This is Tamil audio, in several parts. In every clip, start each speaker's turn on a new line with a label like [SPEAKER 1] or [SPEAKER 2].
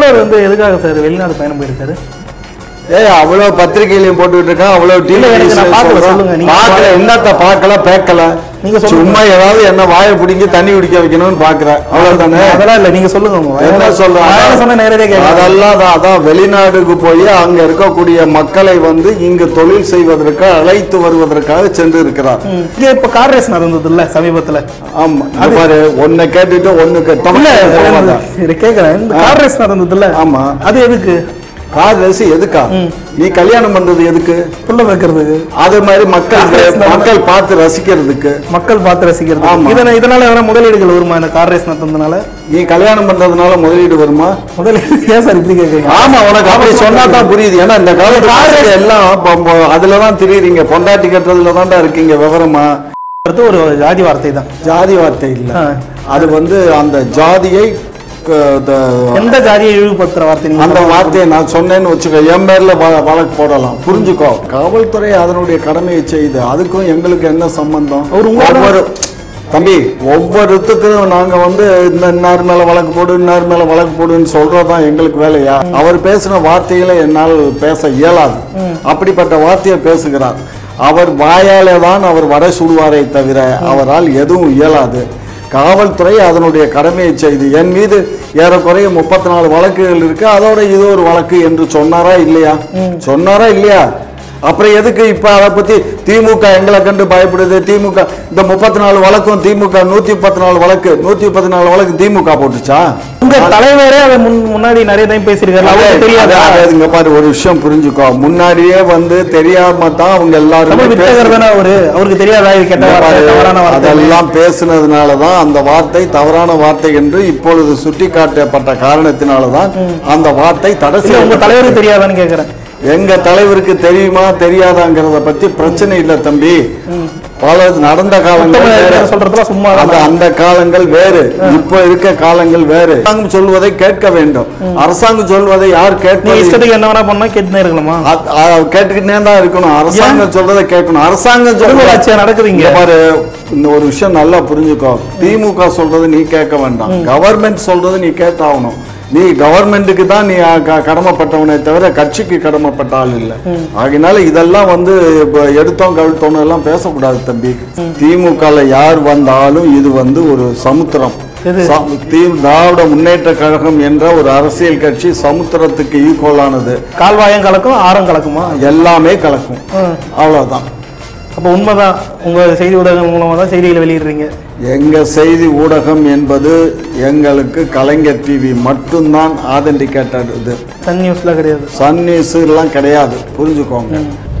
[SPEAKER 1] முதல்வர் வந்து எதுக்காக சார் வெளிநாடு பயணம் போயிருக்காரு
[SPEAKER 2] ஏய் அவ்வளவு பத்திரிகையிலையும் போட்டுட்டு இருக்கான் அவ்வளவு
[SPEAKER 1] இல்ல, எனக்கு நான் பார்க்கல, சொல்லுங்க, நீங்க
[SPEAKER 2] பார்க்கல
[SPEAKER 1] பாருங்க.
[SPEAKER 2] என்னத்த பார்க்கல பேக்கல
[SPEAKER 1] நீங்க சொல்லுங்க.
[SPEAKER 2] சும்மா ஏதாவது என்ன வாயை பிடிங்கி தண்ணி குடிக்க வைக்கணும்னு பாக்குறேன் அவ்வளவுதானே
[SPEAKER 1] அதெல்லாம் இல்ல நீங்க சொல்லுங்க உங்க
[SPEAKER 2] என்ன
[SPEAKER 1] நான் என்ன சொன்ன நேரடியாக
[SPEAKER 2] சொல்றேன்
[SPEAKER 1] கேட்கலாம்
[SPEAKER 2] அதெல்லாம் தான் அதான் வெளிநாடுக்கு போய் அங்க இருக்கக்கூடிய மக்களை வந்து இங்கு தொழில் செய்வதற்கு அழைத்து வருவதற்காக சென்று இருக்கிறார்
[SPEAKER 1] இங்க இப்ப கார் ரேஸ் நடந்தது இல்ல சமீபத்துல
[SPEAKER 2] ஆமா இது பாரு ஒன்ன கேட்டுட்டு ஒண்ணு
[SPEAKER 1] இல்ல
[SPEAKER 2] கேட்டோம்
[SPEAKER 1] இது கேக்குறேன் இந்த கார் ரேஸ் நடந்தது இல்ல
[SPEAKER 2] ஆமா
[SPEAKER 1] அது எதுக்கு
[SPEAKER 2] கார் ரேஸ் எதுக்கா நீ கல்யாணம் பண்றது எதுக்கு
[SPEAKER 1] புள்ள வைக்கிறதுக்கு
[SPEAKER 2] அது மாதிரி மக்கள்
[SPEAKER 1] Car race நடந்தா-
[SPEAKER 2] மக்கள் பார்த்து ரசிக்கிறதுக்கு
[SPEAKER 1] மக்கள் பார்த்து ரசிக்கிறது
[SPEAKER 2] ஆமா.
[SPEAKER 1] இதனால இதனால எதனா முதலீடுகள் வருமா இந்த கார் ரேஸ் நடந்ததுனால
[SPEAKER 2] நீ கல்யாணம் பண்றதுனால முதலீடு வருமா
[SPEAKER 1] முதலீடு ஏன் சார் இப்படி கேக்குறீங்க
[SPEAKER 2] ஆமா உனக்கு அப்படி சொன்னா தான் புரியுது ஏன்னா இந்த காலத்துல எல்லாம் ப- ப- அதுலதான் திரியுறீங்க பொண்டாட்டி கட்டுறதுல தான்டா இருக்கீங்க விவரமா
[SPEAKER 1] அடுத்து ஒரு ஜாதி வார்த்தை தான்
[SPEAKER 2] ஜாதி வார்த்தை இல்ல
[SPEAKER 1] ஆ.
[SPEAKER 2] அது வந்து அந்த ஜாதியை க- த-
[SPEAKER 1] எந்த ஜாதியை இழிவுபடுத்துற வார்த்தை நீங்க
[SPEAKER 2] அந்த வார்த்தையை நான் சொன்னேன்னு வச்சுக்கோ என் பேர்ல வ- வழக்கு போடலாம் புரிஞ்சுக்கோ காவல்துறை அதனுடைய கடமையை செய்யுது அதுக்கும் எங்களுக்கு என்ன சம்பந்தம்
[SPEAKER 1] அவர் உங்களோட-
[SPEAKER 2] ஒவ்வொரு தம்பி ஒவ்வொருத்துக்கும் நாங்க வந்து இந்த இன்னார் மேல வழக்கு போடு இன்னார் மேல வழக்கு போடுன்னு சொல்றதுதான் எங்களுக்கு வேலையா அவர் பேசின வார்த்தைகளை என்னால் பேச இயலாது அப்படிப்பட்ட வார்த்தையை பேசுகிறார் அவர் வாயாலே தான் அவர் வடை சுடுவாரே தவிர அவரால் எதுவும் இயலாது காவல்துறை அதனுடைய கடமையை செய்து என் மீது ஏறக்குறைய முப்பத்தி நாலு வழக்குகள் இருக்கு அதோட இது ஒரு வழக்கு என்று சொன்னாரா இல்லையா சொன்னாரா இல்லையா அப்புறம் எதுக்கு இப்ப அதை பத்தி திமுக எங்களை கண்டு பயப்படுது திமுக இந்த முப்பத்தி நாலு வழக்கும் திமுக நூத்தி முப்பத்தி நாலு வழக்கு நூத்தி முப்பத்தி நாலு வழக்கு திமுக போட்டுச்சா
[SPEAKER 1] உங்க தலைவரே அதை முன் முன்னாடி நிறைய டைம் பேசியிருக்காரு அவருக்கு தெரியாதா
[SPEAKER 2] அது- அது இங்க பாரு ஒரு விஷயம் புரிஞ்சுக்கோ முன்னாடியே வந்து தெரியாம தான் அவங்க
[SPEAKER 1] தமிழ்
[SPEAKER 2] எல்லாரும்
[SPEAKER 1] வித்தகர் தானே அவரு அவருக்கு தெரியாதா இது கெட்ட வார்த்தை தவறான வார்த்தை
[SPEAKER 2] அதெல்லாம் பேசுனதுனால தான் அந்த வார்த்தை தவறான வார்த்தை என்று இப்பொழுது சுட்டிக்காட்டப்பட்ட காரணத்தினால தான் அந்த வார்த்தை தடை
[SPEAKER 1] இல்ல உங்க
[SPEAKER 2] செய்யப்பட்டது.
[SPEAKER 1] தலைவருக்கு தெரியாதான்னு கேக்குறேன்
[SPEAKER 2] எங்க தலைவருக்கு தெரியுமா தெரியாதாங்கிறத பத்தி பிரச்சனை இல்ல தம்பி பல நடந்த காலங்கள்
[SPEAKER 1] மொத்தமா
[SPEAKER 2] வேற.
[SPEAKER 1] இருக்கிற சொல்றதுலாம் சும்மா தான்.
[SPEAKER 2] அது அந்த காலங்கள் வேறு இப்ப இருக்க காலங்கள் வேறு அரசாங்கம் சொல்வதை கேட்க வேண்டும் அரசாங்கம் சொல்வதை யார்
[SPEAKER 1] நீ
[SPEAKER 2] கேட்பது
[SPEAKER 1] இஷ்டத்துக்கு என்ன வேணா பண்ணா கேட்டுனே இருக்கலாமா
[SPEAKER 2] அ- அ- கேட்டுக்கிட்டே தான் இருக்கணும் அரசாங்கம் சொல்றதை கேட்கணும் அரசாங்கம்
[SPEAKER 1] குடும்ப
[SPEAKER 2] சொல்றது
[SPEAKER 1] ஆட்சியா நடக்குது இங்க
[SPEAKER 2] இங்க பாரு இந்த ஒரு விஷயம் நல்லா புரிஞ்சுக்கோ திமுக சொல்றது நீ கேட்க வேண்டாம் கவர்மெண்ட் சொல்றது நீ கேட்டாகணும் நீ கவர்மெண்ட்டுக்கு தான் நீ அ- க- கடமைப்பட்டவனே தவிர கட்சிக்கு கடமைப்பட்ட ஆள் இல்லை ஆகினால இதெல்லாம் வந்து இப்ப எடுத்தோம் கவிழ்த்தோம் எல்லாம் பேசக்கூடாது தம்பி திமுகல யார் வந்தாலும் இது வந்து ஒரு சமுத்திரம்
[SPEAKER 1] எது?
[SPEAKER 2] ச- தி- திராவிட முன்னேற்ற கழகம் என்ற ஒரு அரசியல் கட்சி சமுத்திரத்துக்கு ஈக்குவலானது
[SPEAKER 1] கால்வாயம் கலக்கும் ஆரம் கலக்குமா
[SPEAKER 2] எல்லாமே கலக்கும்
[SPEAKER 1] ம்.
[SPEAKER 2] அவ்வளவுதான்
[SPEAKER 1] அப்ப உண்மைதான் உங்க செய்தி ஊடகம் மூலமா தான் செய்திகளை வெளியிடுறீங்க
[SPEAKER 2] எங்க செய்தி ஊடகம் என்பது எங்களுக்கு கலைஞர் டிவி மட்டும்தான் ஆதென்டிகேட்டட் இது
[SPEAKER 1] சன் நியூஸ்ல கிடையாது
[SPEAKER 2] சன் நியூஸ் எல்லாம் கிடையாது புரிஞ்சுக்கோங்க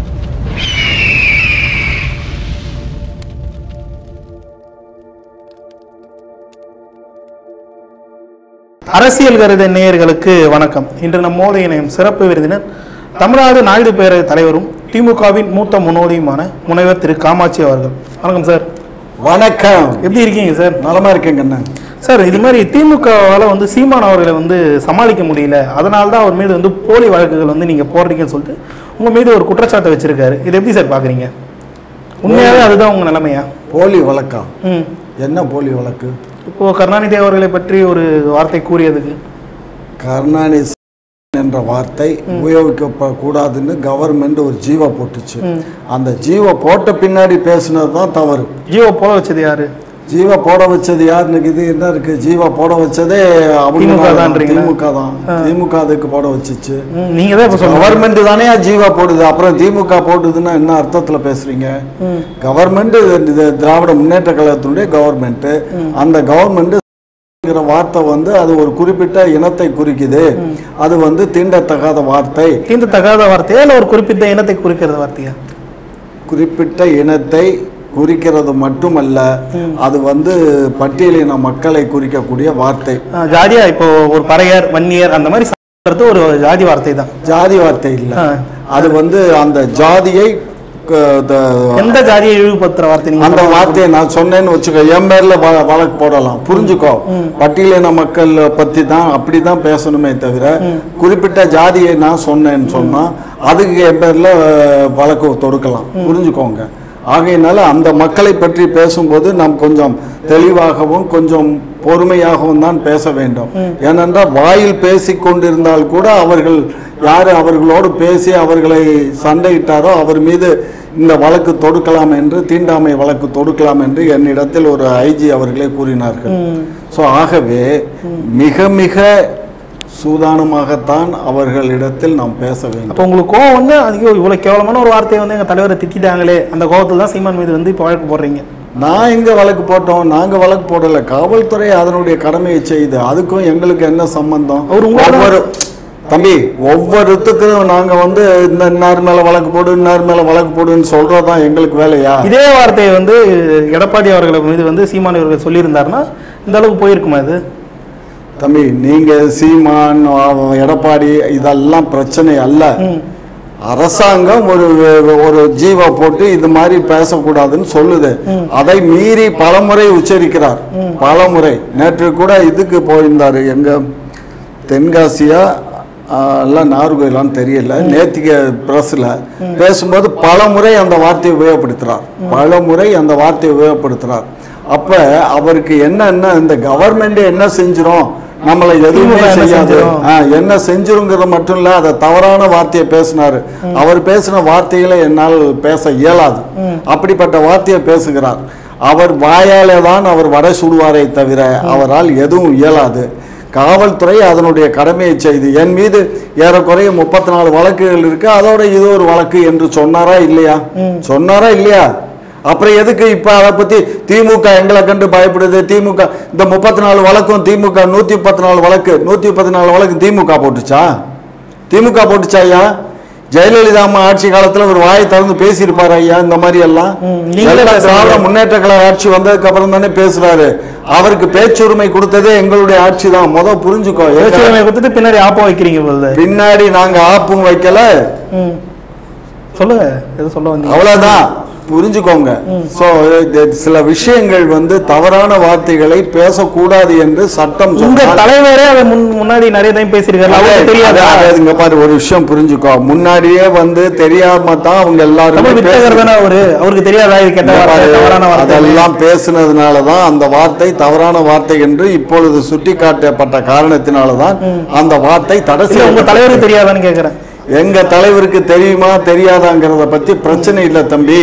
[SPEAKER 1] அரசியல் கருத நேயர்களுக்கு வணக்கம் இன்று நம்மோடு இணையும் சிறப்பு விருந்தினர் தமிழ்நாடு நாயுடு பேரவை தலைவரும் திமுகவின் மூத்த முன்னோடியுமான முனைவர் திரு காமாட்சி அவர்கள் வணக்கம் சார்
[SPEAKER 2] வணக்கம்
[SPEAKER 1] எப்படி இருக்கீங்க சார்
[SPEAKER 2] நலமா இருக்கேங்க அண்ணா
[SPEAKER 1] சார் இது மாதிரி திமுகவால் வந்து சீமான் அவர்களை வந்து சமாளிக்க முடியல அதனால தான் அவர் மீது வந்து போலி வழக்குகள் வந்து நீங்கள் போடுறீங்கன்னு சொல்லிட்டு உங்கள் மீது ஒரு குற்றச்சாட்டை வச்சிருக்காரு இது எப்படி சார் பார்க்குறீங்க உண்மையாகவே அதுதான் உங்கள் நிலைமையா
[SPEAKER 2] போலி வழக்கா
[SPEAKER 1] ம்
[SPEAKER 2] என்ன போலி வழக்கு
[SPEAKER 1] இப்போ கருணாநிதி அவர்களை பற்றி ஒரு வார்த்தை கூறியதுக்கு
[SPEAKER 2] கருணாநிதி என்ற வார்த்தை உபயோகிக்கப்படக்கூடாதுன்னு கவர்மெண்ட் ஒரு ஜீவோ போட்டுச்சு அந்த ஜீவோ போட்ட பின்னாடி பேசுனது தான் தவறு
[SPEAKER 1] ஜியோ போல வச்சது யாரு
[SPEAKER 2] ஜீவா போட வச்சது யாருன்னு இது என்ன இருக்கு ஜீவா போட வச்சதே அவங்க
[SPEAKER 1] திமுக
[SPEAKER 2] தான்.
[SPEAKER 1] தான்றீங்களா?
[SPEAKER 2] திமுக தான் திமுக அதுக்கு போட வச்சுச்சு
[SPEAKER 1] ம், நீங்க தான் இப்போ சொல்லுங்க
[SPEAKER 2] கவர்மெண்ட் தானே ஜீவா போடுது அப்புறம் திமுக போடுதுன்னா என்ன அர்த்தத்துல பேசுறீங்க கவர்மெண்ட் இது திராவிட முன்னேற்ற கழகத்தினுடைய கவர்மெண்ட் அந்த கவர்மெண்ட் வார்த்தை வந்து அது ஒரு குறிப்பிட்ட இனத்தை குறிக்குது அது வந்து தீண்டத்தகாத வார்த்தை
[SPEAKER 1] தீர்ந்து தகாத வார்த்தையா இல்லை ஒரு குறிப்பிட்ட இனத்தை குறிக்கிறது வார்த்தையா
[SPEAKER 2] குறிப்பிட்ட இனத்தை குறிக்கிறது மட்டுமல்ல அது வந்து பட்டியலின மக்களை குறிக்கக்கூடிய வார்த்தை
[SPEAKER 1] ஆ, ஜாதியா இப்போ ஒரு பறையர் வன்னியர் அந்த மாதிரி சாப்பிட்றது ஒரு ஜாதி வார்த்தை தான்
[SPEAKER 2] ஜாதி வார்த்தை இல்லை
[SPEAKER 1] ஆ.
[SPEAKER 2] அது வந்து அந்த ஜாதியை க- த-
[SPEAKER 1] எந்த ஜாதியை இழிவுபடுத்துற வார்த்தை நீங்க
[SPEAKER 2] அந்த வார்த்தையை நான் சொன்னேன்னு வச்சுக்கோ என் பேர்ல வ- வழக்கு போடலாம் புரிஞ்சுக்கோ பட்டியலின மக்கள் பத்தி தான் அப்படிதான் பேசணுமே தவிர குறிப்பிட்ட ஜாதியை நான் சொன்னேன்னு சொன்னா அதுக்கு என் பேர்ல அஹ், வழக்கு தொடுக்கலாம் புரிஞ்சுக்கோங்க ஆகையினால அந்த மக்களை பற்றி பேசும்போது நாம் கொஞ்சம் தெளிவாகவும் கொஞ்சம் பொறுமையாகவும் தான் பேச வேண்டும் ஏனென்றால் வாயில் பேசிக் கொண்டிருந்தால் கூட அவர்கள் யார் அவர்களோடு பேசி அவர்களை சண்டையிட்டாரோ அவர் மீது இந்த வழக்கு தொடுக்கலாம் என்று தீண்டாமை வழக்கு தொடுக்கலாம் என்று என்னிடத்தில் ஒரு ஐஜி அவர்களே கூறினார்கள் ஸோ ஆகவே மிக மிக சூதானமாகத்தான் அவர்களிடத்தில் நாம் பேச வேண்டும்
[SPEAKER 1] அப்போ உங்களுக்கு கோவம் வந்து ஐயோ இவ்வளோ கேவலமான ஒரு வார்த்தையை வந்து எங்கள் தலைவரை திட்டிட்டாங்களே அந்த கோவத்தில் தான் சீமான் மீது வந்து இப்போ வழக்கு போடுறீங்க
[SPEAKER 2] நான் எங்க வழக்கு போட்டோம் நாங்க வழக்கு போடல காவல்துறை அதனுடைய கடமையை செய்யுது அதுக்கும் எங்களுக்கு என்ன சம்பந்தம்
[SPEAKER 1] அவர் உங்களோட-
[SPEAKER 2] ஒவ்வொரு தம்பி ஒவ்வொருத்துக்கும் நாங்க வந்து இந்த இன்னார் மேல வழக்கு போடு இன்னார் மேல வழக்கு போடுன்னு சொல்றதுதான் எங்களுக்கு வேலையா
[SPEAKER 1] இதே வார்த்தையை வந்து எடப்பாடி அவர்கள் மீது வந்து சீமான் அவர்கள் சொல்லியிருந்தாருன்னா இந்த அளவுக்கு போயிருக்குமா இது
[SPEAKER 2] தம்பி நீங்க சீமான் அவ- எடப்பாடி இதெல்லாம் பிரச்சனை அல்ல
[SPEAKER 1] ம்.
[SPEAKER 2] அரசாங்கம் ஒரு ஒரு ஜீவா போட்டு இது மாதிரி பேசக்கூடாதுன்னு சொல்லுது அதை மீறி பலமுறை உச்சரிக்கிறார் பலமுறை நேற்று கூட இதுக்கு போயிருந்தாரு எங்க தென்காசியா ஆஹ், எல்லாம் நார்கோயிலான்னு தெரியல நேத்திக பிரஸ்ல பேசும்போது பல முறை அந்த வார்த்தையை உபயோகப்படுத்துறார் பல முறை அந்த வார்த்தையை உபயோகப்படுத்துறார் அப்ப அவருக்கு என்னன்னா இந்த கவர்மெண்ட் என்ன செஞ்சிரும் நம்மளை எதுவுமே
[SPEAKER 1] திமுக என்ன
[SPEAKER 2] செய்யாது
[SPEAKER 1] செஞ்சிரும்?
[SPEAKER 2] ஆ, என்ன செஞ்சிருங்கிறது மட்டும் இல்ல அதை தவறான வார்த்தையை பேசினாரு அவர் பேசின வார்த்தைகளை என்னால் பேச இயலாது அப்படிப்பட்ட வார்த்தையை பேசுகிறார் அவர் வாயாலே தான் அவர் வடை சுடுவாரே தவிர அவரால் எதுவும் இயலாது காவல்துறை அதனுடைய கடமையை செய்து என் மீது ஏறக்குறைய முப்பத்தி நாலு வழக்குகள் இருக்கு அதோட இது ஒரு வழக்கு என்று சொன்னாரா இல்லையா சொன்னாரா இல்லையா அப்புறம் எதுக்கு இப்ப அதை பத்தி திமுக எங்களை கண்டு பயப்படுது திமுக இந்த முப்பத்தி நாலு வழக்கும் திமுக நூத்தி முப்பத்தி நாலு வழக்கு நூத்தி முப்பத்தி நாலு வழக்கு திமுக போட்டுச்சா திமுக போட்டுச்சா ஐயா ஜெயலலிதா அம்மா ஆட்சி காலத்துல ஒரு வாயை திறந்து பேசியிருப்பாரு ஐயா இந்த மாதிரி எல்லாம்
[SPEAKER 1] ம், நீங்களே
[SPEAKER 2] எல்லாம்
[SPEAKER 1] பேசுறீங்க.
[SPEAKER 2] திராவிட முன்னேற்ற கழக ஆட்சி வந்ததுக்கு அப்புறம் தானே பேசுறாரு அவருக்கு பேச்சுரிமை கொடுத்ததே எங்களுடைய ஆட்சி தான் முத புரிஞ்சுக்கோ
[SPEAKER 1] பேச்சுரிமை கொடுத்துட்டு பின்னாடி ஆப்பம் வைக்கிறீங்க போது
[SPEAKER 2] பின்னாடி நாங்க ஆப்பும் வைக்கல
[SPEAKER 1] ம் சொல்லுங்க எது சொல்ல வந்தீங்க
[SPEAKER 2] அவ்வளவுதான் புரிஞ்சுக்கோங்க சோ சில விஷயங்கள் வந்து தவறான வார்த்தைகளை பேசக்கூடாது என்று சட்டம்
[SPEAKER 1] உங்க
[SPEAKER 2] சொன்னால்
[SPEAKER 1] தலைவரே அதை முன் முன்னாடி நிறைய டைம் பேசியிருக்காரு அவருக்கு தெரியாதா
[SPEAKER 2] அது- அது இங்க பாரு ஒரு விஷயம் புரிஞ்சுக்கோ முன்னாடியே வந்து தெரியாம தான் அவங்க எல்லாருமே
[SPEAKER 1] தமிழ் வித்தகர்
[SPEAKER 2] பேசி-
[SPEAKER 1] தானே அவரு அவருக்கு தெரியாதா இது கெட்ட
[SPEAKER 2] இங்க
[SPEAKER 1] வார்த்தை
[SPEAKER 2] பாரு,
[SPEAKER 1] தவறான வார்த்தை
[SPEAKER 2] அதெல்லாம் பேசுனதுனால தான் அந்த வார்த்தை தவறான வார்த்தை என்று இப்பொழுது சுட்டிக்காட்டப்பட்ட காரணத்தினால தான் அந்த வார்த்தை தடை
[SPEAKER 1] இல்ல உங்க
[SPEAKER 2] செய்யப்பட்டது.
[SPEAKER 1] தலைவருக்கு தெரியாதான்னு கேக்குறேன்
[SPEAKER 2] எங்க தலைவருக்கு தெரியுமா தெரியாதாங்கிறத பத்தி பிரச்சனை இல்ல தம்பி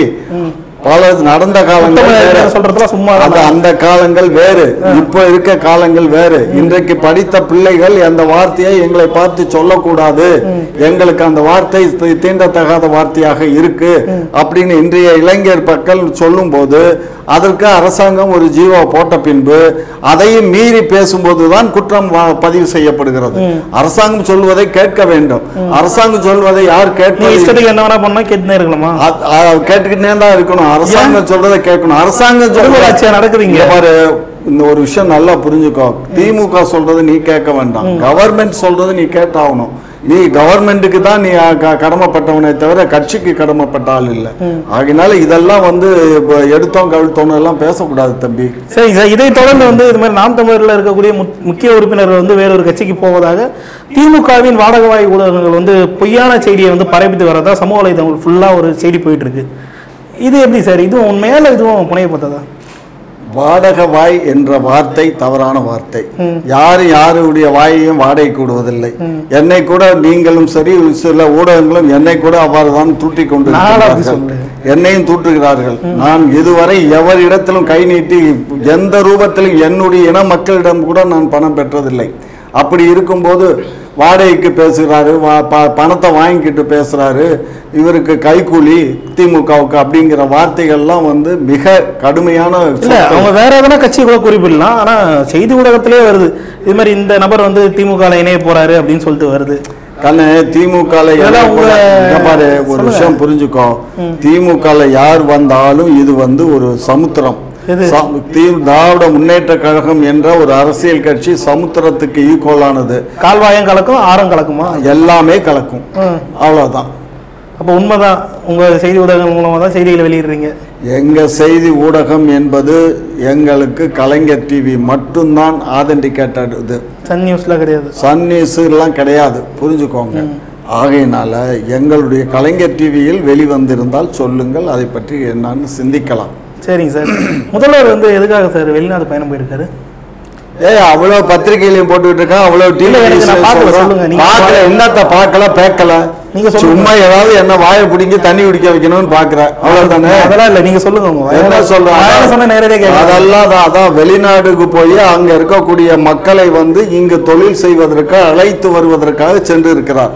[SPEAKER 2] பல நடந்த காலங்கள்
[SPEAKER 1] மொத்தமா
[SPEAKER 2] வேற.
[SPEAKER 1] இருக்கிறத சொல்றதுலாம் சும்மா
[SPEAKER 2] அது அந்த காலங்கள் வேறு இப்போ இருக்க காலங்கள் வேறு இன்றைக்கு படித்த பிள்ளைகள் அந்த வார்த்தையை எங்களை பார்த்து சொல்லக்கூடாது எங்களுக்கு அந்த வார்த்தை தி- தீண்டத்தகாத வார்த்தையாக இருக்கு அப்படின்னு இன்றைய இளைஞர் மக்கள் சொல்லும்போது அதற்கு அரசாங்கம் ஒரு ஜீவோ போட்ட பின்பு அதையும் மீறி பேசும்போது தான் குற்றம் வா- பதிவு செய்யப்படுகிறது அரசாங்கம் சொல்வதை கேட்க வேண்டும் அரசாங்கம் சொல்வதை யார்
[SPEAKER 1] நீ
[SPEAKER 2] கேட்பது
[SPEAKER 1] இஷ்டத்துக்கு என்ன வேணா பண்ணா கேட்டுனே இருக்கலாமா
[SPEAKER 2] அ- அ- கேட்டுக்கிட்டே தான் இருக்கணும் அரசாங்கம் சொல்றதை கேட்கணும் அரசாங்கம் சொல்றதை
[SPEAKER 1] திருவிழாட்சியா நடக்குதுங்க
[SPEAKER 2] இங்க பாரு இந்த ஒரு விஷயம் நல்லா புரிஞ்சுக்கோ திமுக சொல்றது நீ கேட்க வேண்டாம் கவர்மெண்ட் சொல்றது நீ கேட்டாகணும் நீ கவர்மெண்ட்டுக்கு தான் நீ அ, க- கடமைப்பட்டவனே தவிர கட்சிக்கு கடமைப்பட்ட ஆள் இல்லை ஆகினால இதெல்லாம் வந்து இப்ப எடுத்தோம் கவிழ்த்தோம் எல்லாம் பேசக்கூடாது தம்பி
[SPEAKER 1] சரி சார் இதை தொடர்ந்து வந்து இது மாதிரி நாம் தமிழர்ல இருக்கக்கூடிய முக்- முக்கிய உறுப்பினர்கள் வந்து வேறொரு கட்சிக்கு போவதாக திமுகவின் வாடகவாய் ஊடகங்கள் வந்து பொய்யான செய்தியை வந்து பரப்பிட்டு வரதா சமூக வலைதளங்கள் ஃபுல்லா ஒரு செய்தி போயிட்டு இருக்கு இது எப்படி சார் இதுவும் உண்மையா இல்லை இதுவும் புனையப்பட்டதா
[SPEAKER 2] வாடக வாய் என்ற வார்த்தை தவறான வார்த்தை யாரு யாருடைய வாயையும் வாடகை கூடுவதில்லை என்னை கூட நீங்களும் சரி சில ஊடகங்களும் என்னை கூட அவ்வாறு தான் தூட்டி கொண்டு
[SPEAKER 1] நான் அப்படி
[SPEAKER 2] இருக்கிறார்கள்.
[SPEAKER 1] சொல்லல.
[SPEAKER 2] என்னையும் தூற்றுகிறார்கள் நான் இதுவரை எவரிடத்திலும் கை நீட்டி எந்த ரூபத்திலும் என்னுடைய இன மக்களிடம் கூட நான் பணம் பெற்றதில்லை அப்படி இருக்கும்போது வாடகைக்கு பேசுகிறாரு வா- ப- பணத்தை வாங்கிக்கிட்டு பேசுறாரு இவருக்கு கைக்கூலி திமுகவுக்கு அப்படிங்கிற வார்த்தைகள்லாம் வந்து மிக கடுமையான
[SPEAKER 1] இல்ல அவங்க வேற எதனா கட்சி கூட குறிப்பிடலாம் ஆனா செய்தி ஊடகத்திலே வருது இது மாதிரி இந்த நபர் வந்து திமுக ல இணைய போறாரு அப்படின்னு சொல்லிட்டு வருது
[SPEAKER 2] கண்ணு திமுக ல
[SPEAKER 1] இதெல்லாம் உங்க-
[SPEAKER 2] இங்க பாரு ஒரு
[SPEAKER 1] சொல்லுங்க.
[SPEAKER 2] விஷயம் புரிஞ்சுக்கோ திமுக ல யார் வந்தாலும் இது வந்து ஒரு சமுத்திரம்
[SPEAKER 1] எது?
[SPEAKER 2] ச- தி- திராவிட முன்னேற்ற கழகம் என்ற ஒரு அரசியல் கட்சி சமுத்திரத்துக்கு ஈக்குவலானது
[SPEAKER 1] கால்வாயம் கலக்கும் ஆரம் கலக்குமா
[SPEAKER 2] எல்லாமே கலக்கும்
[SPEAKER 1] ம்.
[SPEAKER 2] அவ்வளவுதான்
[SPEAKER 1] அப்போ உண்மைதான் உங்க செய்தி ஊடகங்கள் மூலமா தான் செய்திகளை வெளியிடுறீங்க
[SPEAKER 2] எங்க செய்தி ஊடகம் என்பது எங்களுக்கு கலைஞர் டிவி மட்டும்தான் ஆதென்டிகேட்டட் இது
[SPEAKER 1] சன் நியூஸ்ல கிடையாது
[SPEAKER 2] சன் நியூஸ் எல்லாம் கிடையாது புரிஞ்சுக்கோங்க ஆகையினால எங்களுடைய கலைஞர் டிவியில் வெளிவந்திருந்தால் சொல்லுங்கள் அதை பற்றி என்னன்னு சிந்திக்கலாம்
[SPEAKER 1] சரிங்க சார் முதல்வர் வந்து எதுக்காக சார் வெளிநாடு பயணம் போயிருக்காரு
[SPEAKER 2] ஏய் அவ்வளவு பத்திரிகையிலையும் போட்டுட்டு இருக்கான் அவ்வளவு
[SPEAKER 1] இல்ல, எனக்கு நான் பார்க்கல, சொல்லுங்க. நீங்க
[SPEAKER 2] பார்க்கல
[SPEAKER 1] பாருங்க.
[SPEAKER 2] என்னத்த பார்க்கல பேக்கல
[SPEAKER 1] நீங்க சொல்லுங்க.
[SPEAKER 2] சும்மா ஏதாவது என்ன வாயை பிடிங்கி தண்ணி குடிக்க வைக்கணும்னு பாக்குற அவ்வளவுதானே
[SPEAKER 1] அதெல்லாம் இல்ல நீங்க சொல்லுங்க உங்க
[SPEAKER 2] என்ன
[SPEAKER 1] வாயால- வாயால சொன்னா நேரடியா
[SPEAKER 2] சொல்றேன்
[SPEAKER 1] கேட்கலாம்
[SPEAKER 2] அதெல்லாம் தான் அதான் வெளிநாடுக்கு போய் அங்க இருக்கக்கூடிய மக்களை வந்து இங்கு தொழில் செய்வதற்கு அழைத்து வருவதற்காக சென்று இருக்கிறார்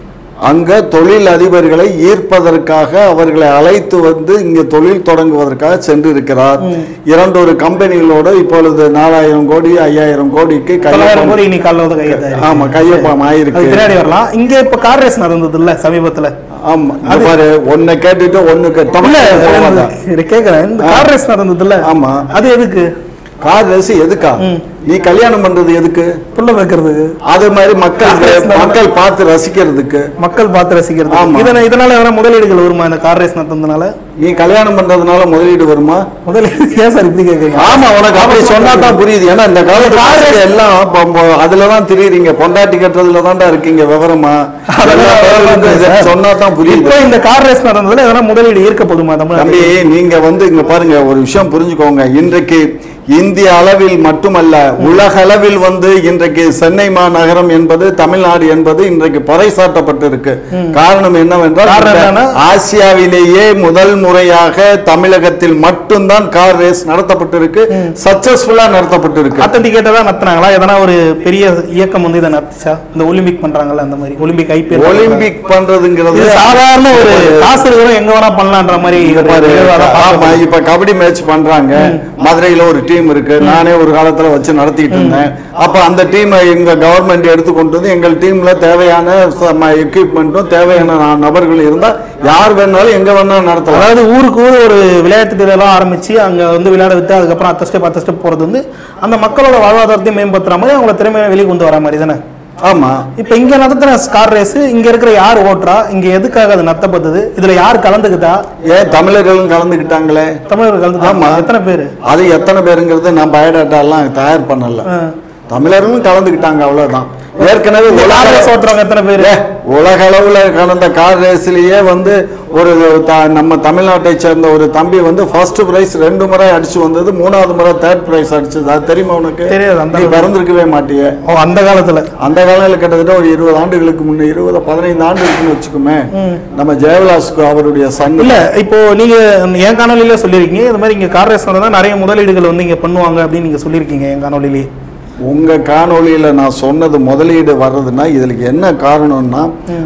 [SPEAKER 2] அங்க தொழில் அதிபர்களை ஈர்ப்பதற்காக அவர்களை அழைத்து வந்து இங்க தொழில் தொடங்குவதற்காக சென்று இருக்கிறார் இரண்டொரு கம்பெனிகளோட இப்பொழுது நாலாயிரம் கோடி ஐயாயிரம் கோடிக்கு
[SPEAKER 1] தொள்ளாயிரம்
[SPEAKER 2] கையொப்பம்
[SPEAKER 1] கோடி இன்னைக்கு காலைல வந்து கையெழுத்தாயிருக்கு.
[SPEAKER 2] ஆமா கையொப்பம்
[SPEAKER 1] அது
[SPEAKER 2] ஆயிருக்கு
[SPEAKER 1] பின்னாடி வரலாம் இங்க இப்ப கார் ரேஸ் நடந்தது இல்ல சமீபத்துல
[SPEAKER 2] ஆமா இது பாரு ஒன்ன கேட்டுட்டு ஒண்ணுக்கு
[SPEAKER 1] இல்ல
[SPEAKER 2] தமிழ்ல போவாத.
[SPEAKER 1] இது கேக்குறேன் இந்த கார் ரேஸ் நடந்தது இல்ல
[SPEAKER 2] ஆமா
[SPEAKER 1] அது எதுக்கு
[SPEAKER 2] கார் ரேஸ் எதுக்கா நீ கல்யாணம் பண்றது எதுக்கு
[SPEAKER 1] புள்ள வைக்கிறதுக்கு
[SPEAKER 2] அது மாதிரி மக்கள்
[SPEAKER 1] Car race நடந்தா-
[SPEAKER 2] மக்கள் பார்த்து ரசிக்கிறதுக்கு
[SPEAKER 1] மக்கள் பார்த்து ரசிக்கிறது
[SPEAKER 2] ஆமா.
[SPEAKER 1] இதனால இதனால எதனா முதலீடுகள் வருமா இந்த கார் ரேஸ் நடந்ததுனால
[SPEAKER 2] நீ கல்யாணம் பண்றதுனால முதலீடு வருமா
[SPEAKER 1] முதலீடு ஏன் சார் இப்படி கேக்குறீங்க
[SPEAKER 2] ஆமா உனக்கு அப்படி சொன்னா தான் புரியுது ஏன்னா இந்த காலத்து காலத்துல எல்லாம் இப்ப- இப்ப அதுலதான் தெரியுறீங்க பொண்டாட்டி கட்டுறதுல தான்டா இருக்கீங்க விவரமா
[SPEAKER 1] அதெல்லாம்
[SPEAKER 2] எல்லா பேருக்கும் இதை
[SPEAKER 1] சார்.
[SPEAKER 2] சொன்னா தான் புரியுது
[SPEAKER 1] இப்போ இந்த கார் ரேஸ் நடந்ததுல எதனா முதலீடு ஈர்க்கப்படுமா
[SPEAKER 2] தம்பி
[SPEAKER 1] தமிழ்நாட்டில்
[SPEAKER 2] நீங்க வந்து இங்க பாருங்க ஒரு விஷயம் புரிஞ்சுக்கோங்க இன்றைக்கு இந்திய அளவில் மட்டுமல்ல உலக அளவில் வந்து இன்றைக்கு சென்னை மாநகரம் என்பது தமிழ்நாடு என்பது இன்றைக்கு பறைசாட்டப்பட்டிருக்கு காரணம் என்னவென்றால்
[SPEAKER 1] காரணம்
[SPEAKER 2] இந்த
[SPEAKER 1] என்னன்னா?
[SPEAKER 2] ஆசியாவிலேயே முதல் முறையாக தமிழகத்தில் மட்டும்தான் கார் ரேஸ் நடத்தப்பட்டிருக்கு சக்சஸ்ஃபுல்லா நடத்தப்பட்டிருக்கு
[SPEAKER 1] அத்தன்டிகேட்டா தான் நடத்துனாங்களா எதனா ஒரு பெரிய இயக்கம் வந்து இதை நடத்துச்சா இந்த ஒலிம்பிக் பண்றாங்கல்ல அந்த மாதிரி ஒலிம்பிக் ஐபிஎல்
[SPEAKER 2] ஒலிம்பிக் பண்றதுங்கிறது
[SPEAKER 1] இது சாதாரண ஒரு காசு இருக்கிறோம் எங்க வேணா பண்ணலான்ற மாதிரி
[SPEAKER 2] இங்க
[SPEAKER 1] ஒரு
[SPEAKER 2] பாரு,
[SPEAKER 1] நிகழ்வா தான்
[SPEAKER 2] ஆமா
[SPEAKER 1] பார்க்கப்படுது.
[SPEAKER 2] இப்ப கபடி மேட்ச் பண்றாங்க மதுரையில ஒரு டீம் இருக்கு நானே ஒரு காலத்துல வச்சு நடத்திட்டு இருந்தேன் அப்ப அந்த டீம் எங்க கவர்மெண்ட் எடுத்து கொண்டு வந்து எங்கள் டீம்ல தேவையான எக்யூப்மெண்ட்டும் தேவையான ந- நபர்கள் இருந்தா யார் வேணாலும் எங்க வேணாலும் நடத்தலாம்
[SPEAKER 1] அதாவது ஊருக்கு ஊர் ஒரு விளையாட்டு திடலாம் ஆரம்பிச்சு அங்க வந்து விளையாட விட்டு அதுக்கப்புறம் அத்த ஸ்டெப் அத்த ஸ்டெப் போறது வந்து அந்த மக்களோட வாழ்வாதாரத்தையும் மேம்படுத்துற மாதிரி அவங்கள திறமையை வெளியே கொண்டு வர மாதிரி தானே
[SPEAKER 2] ஆமா
[SPEAKER 1] இப்ப இங்க நடத்துற கார் ரேஸ் இங்க இருக்கிற யார் ஓட்டுறா இங்க எதுக்காக அது நடத்தப்பட்டது இதுல யார் கலந்துக்கிட்டா
[SPEAKER 2] ஏன் தமிழர்களும் கலந்துக்கிட்டாங்க
[SPEAKER 1] தமிழர்கள் கலந்துக்கிட்டாங்க
[SPEAKER 2] ஆமா.
[SPEAKER 1] எத்தனை பேரு
[SPEAKER 2] அது எத்தனை பேருங்கிறது நான் பயோடாட்டா எல்லாம் தயார் பண்ணல
[SPEAKER 1] ஆ.
[SPEAKER 2] தமிழர்களும் கலந்துக்கிட்டாங்க அவ்வளவுதான் ஏற்கனவே
[SPEAKER 1] இந்த கார்
[SPEAKER 2] உலக-
[SPEAKER 1] ரேஸ் ஓட்டுறவங்க எத்தனை பேரு
[SPEAKER 2] ஏ, உலக அளவுல கலந்த கார் ரேஸ்லயே வந்து ஒரு த- நம்ம தமிழ்நாட்டை சேர்ந்த ஒரு தம்பி வந்து ஃபர்ஸ்ட் பிரைஸ் ரெண்டு முறை அடிச்சு வந்தது மூணாவது முறை தேர்ட் பிரைஸ் அடிச்சது அது தெரியுமா உனக்கு
[SPEAKER 1] தெரியாது, அந்த
[SPEAKER 2] நீ
[SPEAKER 1] அளவுக்கு.
[SPEAKER 2] பிறந்திருக்கவே மாட்டியே
[SPEAKER 1] ஓ அந்த காலத்துல
[SPEAKER 2] அந்த காலத்துல கிட்டத்தட்ட ஒரு இருபது ஆண்டுகளுக்கு முன்ன இருபது பதினைந்து ஆண்டு இருக்குன்னு வச்சுக்கோமே நம்ம ஜெயவிலாஸ்க்கு அவருடைய சன்
[SPEAKER 1] இல்ல இப்போ நீங்க என் காணொலியில சொல்லியிருக்கீங்க இது மாதிரி இங்க கார் ரேஸ் நடந்தா நிறைய முதலீடுகள் வந்து இங்க பண்ணுவாங்க அப்படின்னு நீங்க சொல்லியிருக்கீங்க என் காணொலியிலே
[SPEAKER 2] உங்க காணொளியில நான் சொன்னது முதலீடு வர்றதுன்னா இதுக்கு என்ன காரணம்னா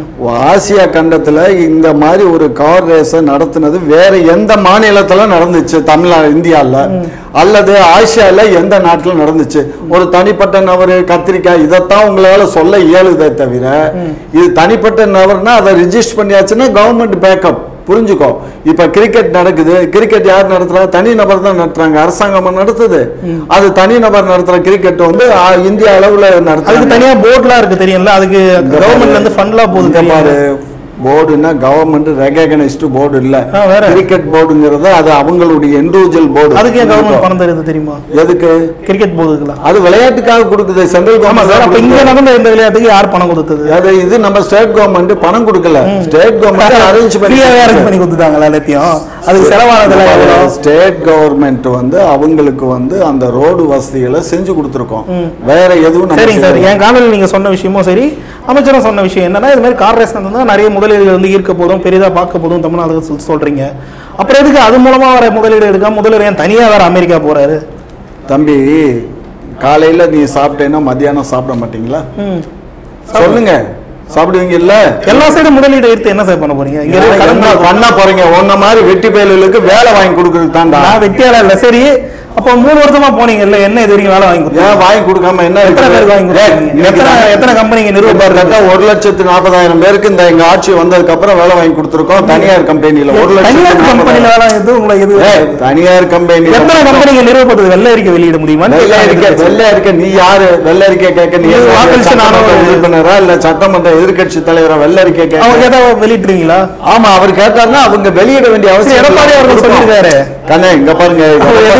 [SPEAKER 2] ஆசியா கண்டத்துல இந்த மாதிரி ஒரு கார் ரேஸை நடத்துனது வேற எந்த மாநிலத்துல நடந்துச்சு தமிழ்நாடு இந்தியால அல்லது ஆசியால எந்த நாட்டுல நடந்துச்சு ஒரு தனிப்பட்ட நபர் கத்திரிக்காய் இதைத்தான் உங்களால சொல்ல இயலுதே தவிர இது தனிப்பட்ட நபர்னா அதை ரிஜிஸ்டர் பண்ணியாச்சுன்னா கவர்மெண்ட் பேக்கப் புரிஞ்சுக்கோ இப்ப கிரிக்கெட் நடக்குது கிரிக்கெட் யார் நடத்துறா தனி நபர் தான் நடத்துறாங்க அரசாங்கம் நடத்துது அது தனி நபர் நடத்துற கிரிக்கெட் வந்து ஆ, இந்திய அளவுல
[SPEAKER 1] அதுக்கு
[SPEAKER 2] நடத்துறாங்க
[SPEAKER 1] தனியா போர்ட்லாம் இருக்கு தெரியும்ல அதுக்கு கவர்மெண்ட்ல இருந்து ஃபண்ட்லாம் போகுது
[SPEAKER 2] இங்க
[SPEAKER 1] தெரியும்
[SPEAKER 2] பாரு போர்டுன்னா கவர்மெண்ட் ரெகனைஸ்டு போர்டு இல்ல
[SPEAKER 1] ஆ, வேற.
[SPEAKER 2] கிரிக்கெட் போர்டுங்கிறது அது அவங்களுடைய இண்டிவிஜுவல் போர்டு
[SPEAKER 1] அதுக்கு ஏன் கவர்மெண்ட் பணம் தருது தெரியுமா
[SPEAKER 2] எதுக்கு
[SPEAKER 1] கிரிக்கெட் போகுதுக்கலாம்
[SPEAKER 2] அது விளையாட்டுக்காக கொடுக்குது சென்ட்ரல்
[SPEAKER 1] ஆமா சார் அப்ப இங்க
[SPEAKER 2] கவர்மெண்ட்
[SPEAKER 1] நடந்த இந்த விளையாட்டுக்கு யார் பணம் கொடுத்தது
[SPEAKER 2] அது இது நம்ம ஸ்டேட் கவர்மெண்ட் பணம் கொடுக்கல ஸ்டேட் கவர்மெண்ட் அரேஞ்ச் பண்ணி
[SPEAKER 1] ஃப்ரீயாவே அரேஞ்ச் பண்ணி கொடுத்துட்டாங்களா எல்லாத்தையும் அதுக்கு செலவானதுல எவ்வளவு
[SPEAKER 2] ஸ்டேட் கவர்மெண்ட் வந்து அவங்களுக்கு வந்து அந்த ரோடு வசதிகளை செஞ்சு கொடுத்துருக்கோம் வேற எதுவும் நம்ம
[SPEAKER 1] சரிங்க சார்
[SPEAKER 2] செய்யல.
[SPEAKER 1] என் காணொலி நீங்க சொன்ன விஷயமும் சரி அமைச்சரும் சொன்ன விஷயம் என்னன்னா இது மாதிரி கார் ரேஸ் நடந்தா நிறைய முதலீடுகள் வந்து ஈர்க்க போதும் பெரிதா பார்க்க போதும் தமிழ்நாடு சொல்லி சொல்றீங்க அப்புறம் எதுக்கு அது மூலமா வர முதலீடு எடுக்காம முதல்வர் ஏன் தனியா வேற அமெரிக்கா போறாரு
[SPEAKER 2] தம்பி காலையில நீ சாப்பிட்டேன்னா மத்தியானம் சாப்பிட மாட்டீங்களா
[SPEAKER 1] ம்.
[SPEAKER 2] சொல்லுங்க சாப்பிடுவீங்க இல்ல
[SPEAKER 1] எல்லா சைடும் முதலீடு எடுத்து என்ன சார் பண்ண போறீங்க இங்க இருக்க கடன்
[SPEAKER 2] என்ன பண்ண போறீங்க உன்ன மாதிரி வெட்டி பயலுக்கு வேலை வாங்கி கொடுக்கறது தான்டா
[SPEAKER 1] நான் வெட்டியாளா இல்ல சரி அப்போ மூணு வருஷமா போனீங்கல்ல என்ன இது வரைக்கும் வேலை வாங்கி கொடுத்தீங்க?
[SPEAKER 2] ஏன் வாங்கி கொடுக்காம என்ன
[SPEAKER 1] எத்தனை பேருக்கு வாங்கி கொடுத்தீங்க? எத்தனை எத்தனை கம்பெனிங்க நிறுவனம்
[SPEAKER 2] கரெக்டா ஒரு லட்சத்து நாற்பதாயிரம் பேருக்கு இந்த எங்க ஆட்சி வந்ததுக்கு அப்புறம் வேலை வாங்கி கொடுத்துருக்கோம் தனியார் கம்பெனில ஒரு
[SPEAKER 1] தனியார்
[SPEAKER 2] லட்சத்து
[SPEAKER 1] கம்பெனில
[SPEAKER 2] நாற்பதாயிரம்.
[SPEAKER 1] வேலை இது உங்களுக்கு இது
[SPEAKER 2] ஏய், தனியார் கம்பெனி
[SPEAKER 1] எத்தனை கம்பெனிங்க நிறுவப்பட்டது வெள்ளை அறிக்கை வெளியிட முடியுமா
[SPEAKER 2] வெள்ளை அறிக்கை வெள்ளை அறிக்கை நீ யாரு வெள்ளை அறிக்கை கேட்க நீ
[SPEAKER 1] நீ
[SPEAKER 2] என்ன
[SPEAKER 1] வாக்களிச்ச
[SPEAKER 2] சட்டமன்ற
[SPEAKER 1] நானும்
[SPEAKER 2] உறுப்பினரா இல்ல சட்டமன்ற எதிர்க்கட்சி தலைவரா வெள்ளை அறிக்கை கேட்க
[SPEAKER 1] அவங்க கேட்டா வெளியிட்டுறீங்களா
[SPEAKER 2] ஆமா அவர் கேட்டாருன்னா அவங்க வெளியிட வேண்டிய அவசியம்
[SPEAKER 1] எடப்பாடி
[SPEAKER 2] இல்லை.
[SPEAKER 1] அவர்கள் சொல்லியிருக்காரு.
[SPEAKER 2] கண்ணே இங்க பாருங்க இங்க
[SPEAKER 1] அவர்
[SPEAKER 2] பாருங்க.
[SPEAKER 1] எதிர்க்கட்சி தலைவர்